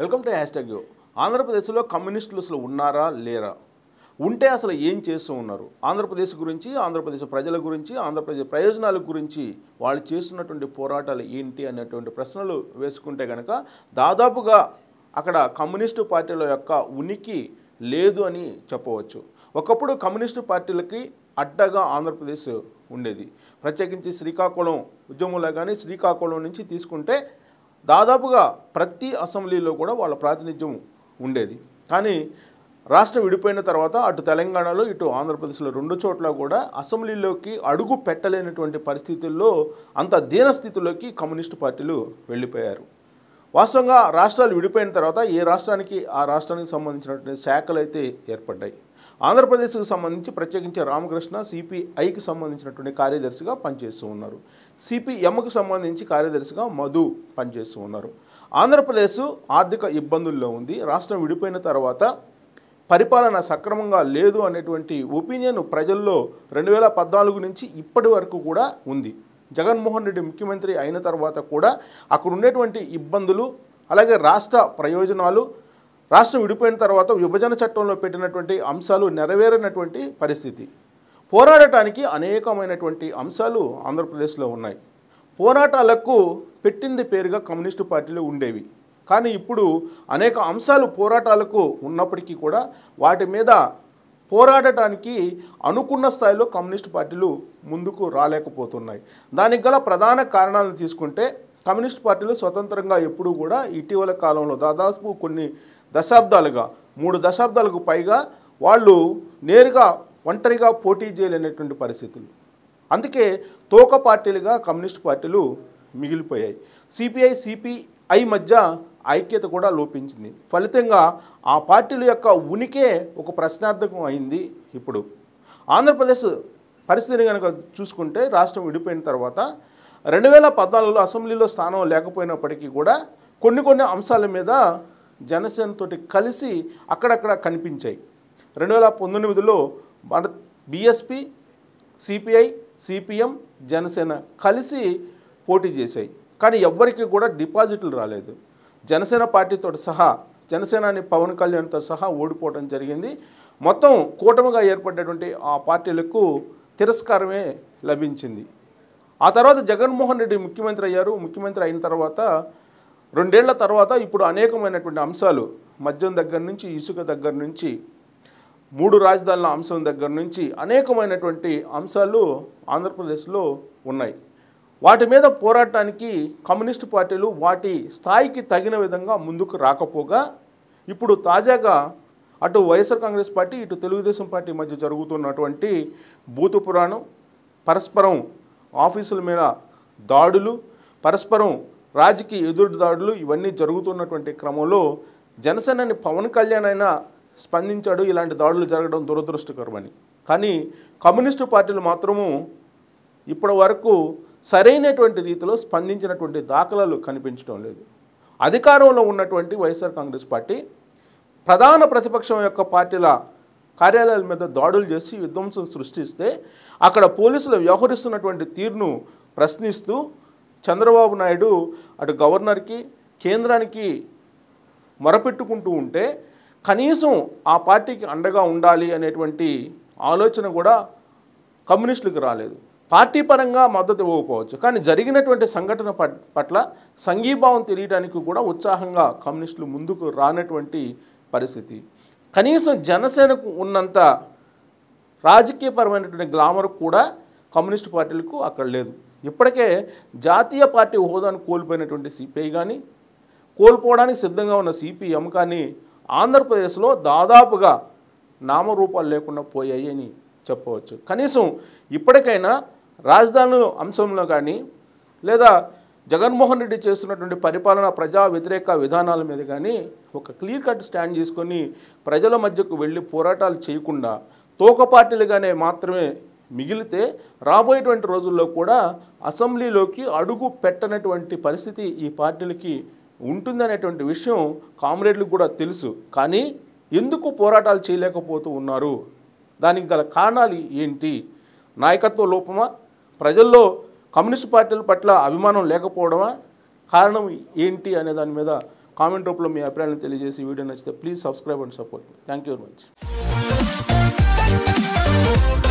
welcome to hash tag ఆంధ్రప్రదేశ్లో కమ్యూనిస్టులు అసలు ఉన్నారా లేరా ఉంటే అసలు ఏం చేస్తూ ఉన్నారు ఆంధ్రప్రదేశ్ గురించి ఆంధ్రప్రదేశ్ ప్రజల గురించి ఆంధ్రప్రదేశ్ ప్రయోజనాల గురించి వాళ్ళు చేస్తున్నటువంటి పోరాటాలు ఏంటి అనేటువంటి ప్రశ్నలు వేసుకుంటే కనుక దాదాపుగా అక్కడ కమ్యూనిస్టు పార్టీల యొక్క ఉనికి లేదు అని చెప్పవచ్చు ఒకప్పుడు కమ్యూనిస్టు పార్టీలకి అడ్డగా ఆంధ్రప్రదేశ్ ఉండేది ప్రత్యేకించి శ్రీకాకుళం ఉద్యమంలో కానీ శ్రీకాకుళం నుంచి తీసుకుంటే దాదాపుగా ప్రతి అసెంబ్లీలో కూడా వాళ్ళ ప్రాతినిధ్యం ఉండేది కానీ రాష్ట్రం విడిపోయిన తర్వాత అటు తెలంగాణలో ఇటు ఆంధ్రప్రదేశ్లో రెండు చోట్ల కూడా అసెంబ్లీలోకి అడుగు పెట్టలేనటువంటి పరిస్థితుల్లో అంత దీనస్థితిలోకి కమ్యూనిస్టు పార్టీలు వెళ్ళిపోయారు వాస్తవంగా రాష్ట్రాలు విడిపోయిన తర్వాత ఏ రాష్ట్రానికి ఆ రాష్ట్రానికి సంబంధించినటువంటి శాఖలు అయితే ఏర్పడ్డాయి ఆంధ్రప్రదేశ్కి సంబంధించి ప్రత్యేకించి రామకృష్ణ సిపిఐకి సంబంధించినటువంటి కార్యదర్శిగా పనిచేస్తూ ఉన్నారు సిపిఎంకు సంబంధించి కార్యదర్శిగా మధు పనిచేస్తూ ఉన్నారు ఆంధ్రప్రదేశ్ ఆర్థిక ఇబ్బందుల్లో ఉంది రాష్ట్రం విడిపోయిన తర్వాత పరిపాలన సక్రమంగా లేదు అనేటువంటి ఒపీనియన్ ప్రజల్లో రెండు వేల పద్నాలుగు నుంచి ఇప్పటి వరకు కూడా ఉంది జగన్మోహన్ రెడ్డి ముఖ్యమంత్రి అయిన తర్వాత కూడా అక్కడ ఉండేటువంటి ఇబ్బందులు అలాగే రాష్ట్ర ప్రయోజనాలు రాష్ట్రం విడిపోయిన తర్వాత విభజన చట్టంలో పెట్టినటువంటి అంశాలు నెరవేరినటువంటి పరిస్థితి పోరాడటానికి అనేకమైనటువంటి అంశాలు ఆంధ్రప్రదేశ్లో ఉన్నాయి పోరాటాలకు పెట్టింది పేరుగా కమ్యూనిస్టు పార్టీలు ఉండేవి కానీ ఇప్పుడు అనేక అంశాలు పోరాటాలకు ఉన్నప్పటికీ కూడా వాటి మీద పోరాడటానికి అనుకున్న స్థాయిలో కమ్యూనిస్టు పార్టీలు ముందుకు రాలేకపోతున్నాయి దానికి గల ప్రధాన కారణాలను తీసుకుంటే కమ్యూనిస్ట్ పార్టీలు స్వతంత్రంగా ఎప్పుడూ కూడా ఇటీవల కాలంలో దాదాపు కొన్ని దశాబ్దాలుగా మూడు దశాబ్దాలకు పైగా వాళ్ళు నేరుగా ఒంటరిగా పోటీ చేయలేనటువంటి పరిస్థితులు అందుకే తోక పార్టీలుగా కమ్యూనిస్ట్ పార్టీలు మిగిలిపోయాయి సిపిఐ సిపిఐ మధ్య ఐక్యత కూడా లోపించింది ఫలితంగా ఆ పార్టీల యొక్క ఉనికే ఒక ప్రశ్నార్థకం అయింది ఇప్పుడు ఆంధ్రప్రదేశ్ పరిస్థితిని కనుక చూసుకుంటే రాష్ట్రం విడిపోయిన తర్వాత రెండు వేల పద్నాలుగులో అసెంబ్లీలో స్థానం లేకపోయినప్పటికీ కూడా కొన్ని కొన్ని అంశాల మీద జనసేనతోటి కలిసి అక్కడక్కడ కనిపించాయి రెండు వేల పంతొమ్మిదిలో మన బీఎస్పీ సిపిఐ సిపిఎం జనసేన కలిసి పోటీ చేశాయి కానీ ఎవ్వరికి కూడా డిపాజిట్లు రాలేదు జనసేన పార్టీతో సహా జనసేనాని పవన్ కళ్యాణ్తో సహా ఓడిపోవడం జరిగింది మొత్తం కూటమిగా ఏర్పడినటువంటి ఆ పార్టీలకు తిరస్కారమే లభించింది ఆ తర్వాత జగన్మోహన్ రెడ్డి ముఖ్యమంత్రి అయ్యారు ముఖ్యమంత్రి అయిన తర్వాత రెండేళ్ల తర్వాత ఇప్పుడు అనేకమైనటువంటి అంశాలు మద్యం దగ్గర నుంచి ఇసుక దగ్గర నుంచి మూడు రాజధానుల అంశం దగ్గర నుంచి అనేకమైనటువంటి అంశాలు ఆంధ్రప్రదేశ్లో ఉన్నాయి వాటి మీద పోరాటానికి కమ్యూనిస్టు పార్టీలు వాటి స్థాయికి తగిన విధంగా ముందుకు రాకపోగా ఇప్పుడు తాజాగా అటు వైఎస్ఆర్ కాంగ్రెస్ పార్టీ ఇటు తెలుగుదేశం పార్టీ మధ్య జరుగుతున్నటువంటి భూతు పురాణం పరస్పరం ఆఫీసుల మీద దాడులు పరస్పరం రాజకీయ ఎదురు దాడులు ఇవన్నీ జరుగుతున్నటువంటి క్రమంలో జనసేనని పవన్ కళ్యాణ్ అయినా స్పందించాడు ఇలాంటి దాడులు జరగడం దురదృష్టకరమని కానీ కమ్యూనిస్టు పార్టీలు మాత్రము ఇప్పటి వరకు సరైనటువంటి రీతిలో స్పందించినటువంటి దాఖలాలు కనిపించడం లేదు అధికారంలో ఉన్నటువంటి వైఎస్ఆర్ కాంగ్రెస్ పార్టీ ప్రధాన ప్రతిపక్షం యొక్క పార్టీల కార్యాలయాల మీద దాడులు చేసి విధ్వంసం సృష్టిస్తే అక్కడ పోలీసులు వ్యవహరిస్తున్నటువంటి తీరును ప్రశ్నిస్తూ చంద్రబాబు నాయుడు అటు గవర్నర్కి కేంద్రానికి మొరపెట్టుకుంటూ ఉంటే కనీసం ఆ పార్టీకి అండగా ఉండాలి అనేటువంటి ఆలోచన కూడా కమ్యూనిస్టులకు రాలేదు పార్టీ పరంగా మద్దతు ఇవ్వకపోవచ్చు కానీ జరిగినటువంటి సంఘటన పట్- పట్ల సంఘీభావం తెలియడానికి కూడా ఉత్సాహంగా కమ్యూనిస్టులు ముందుకు రానటువంటి పరిస్థితి కనీసం జనసేనకు ఉన్నంత రాజకీయపరమైనటువంటి గ్లామర్ కూడా కమ్యూనిస్ట్ పార్టీలకు అక్కడ లేదు ఇప్పటికే జాతీయ పార్టీ హోదాను కోల్పోయినటువంటి సిపిఐ కానీ కోల్పోవడానికి సిద్ధంగా ఉన్న సిపిఎం కానీ ఆంధ్రప్రదేశ్లో దాదాపుగా నామరూపాలు లేకుండా పోయాయి అని చెప్పవచ్చు కనీసం ఇప్పటికైనా రాజధానుల అంశంలో కానీ లేదా జగన్మోహన్ రెడ్డి చేస్తున్నటువంటి పరిపాలన ప్రజా వ్యతిరేక విధానాల మీద కానీ ఒక క్లియర్ కట్ స్టాండ్ తీసుకొని ప్రజల మధ్యకు వెళ్ళి పోరాటాలు చేయకుండా తోక పార్టీలుగానే మాత్రమే మిగిలితే రాబోయేటువంటి రోజుల్లో కూడా అసెంబ్లీలోకి అడుగు పెట్టనటువంటి పరిస్థితి ఈ పార్టీలకి ఉంటుందనేటువంటి విషయం కామ్రేడ్లకు కూడా తెలుసు కానీ ఎందుకు పోరాటాలు చేయలేకపోతూ ఉన్నారు దానికి గల కారణాలు ఏంటి నాయకత్వ లోపమా ప్రజల్లో కమ్యూనిస్ట్ పార్టీల పట్ల అభిమానం లేకపోవడమా కారణం ఏంటి అనే దాని మీద కామెంట్ రూపంలో మీ అభిప్రాయాలను తెలియజేసి వీడియో నచ్చితే please subscribe and support thank you very much